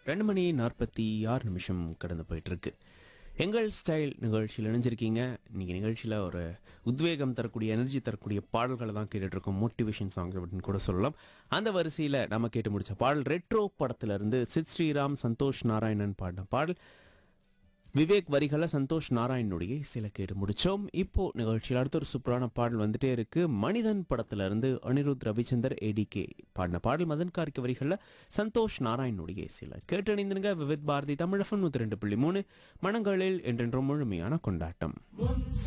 ரெண்டு மணி நாற்பத்தி ஆறு நிமிஷம் கடந்து போயிட்டு இருக்கு எங்கள் ஸ்டைல் நிகழ்ச்சியில் இணைஞ்சிருக்கீங்க இன்னைக்கு நிகழ்ச்சியில் ஒரு உத்வேகம் தரக்கூடிய எனர்ஜி தரக்கூடிய பாடல்களை தான் கேட்டுட்டு இருக்கோம் மோட்டிவேஷன் சாங் அப்படின்னு கூட சொல்லலாம் அந்த வரிசையில் நம்ம கேட்டு முடிச்ச பாடல் ரெட்ரோ படத்துல இருந்து சித் ஸ்ரீராம் சந்தோஷ் நாராயணன் பாடின பாடல் விவேக் வரிகளை சந்தோஷ் நாராயணனுடைய இசையில கேட்டு முடிச்சோம் இப்போ நிகழ்ச்சியில் அடுத்த ஒரு சூப்பரான பாடல் வந்துட்டே இருக்கு மனிதன் படத்துல இருந்து அனிருத் ரவிச்சந்தர் ஏடிகே பாடின பாடல் மதன் கார்க்கு வரிகள்ல சந்தோஷ் நாராயணனுடைய இசையில கேட்டு அணிந்துங்க விவித் பாரதி தமிழகம் நூத்தி ரெண்டு புள்ளி மூணு மனங்களில் என்றென்றும் முழுமையான கொண்டாட்டம்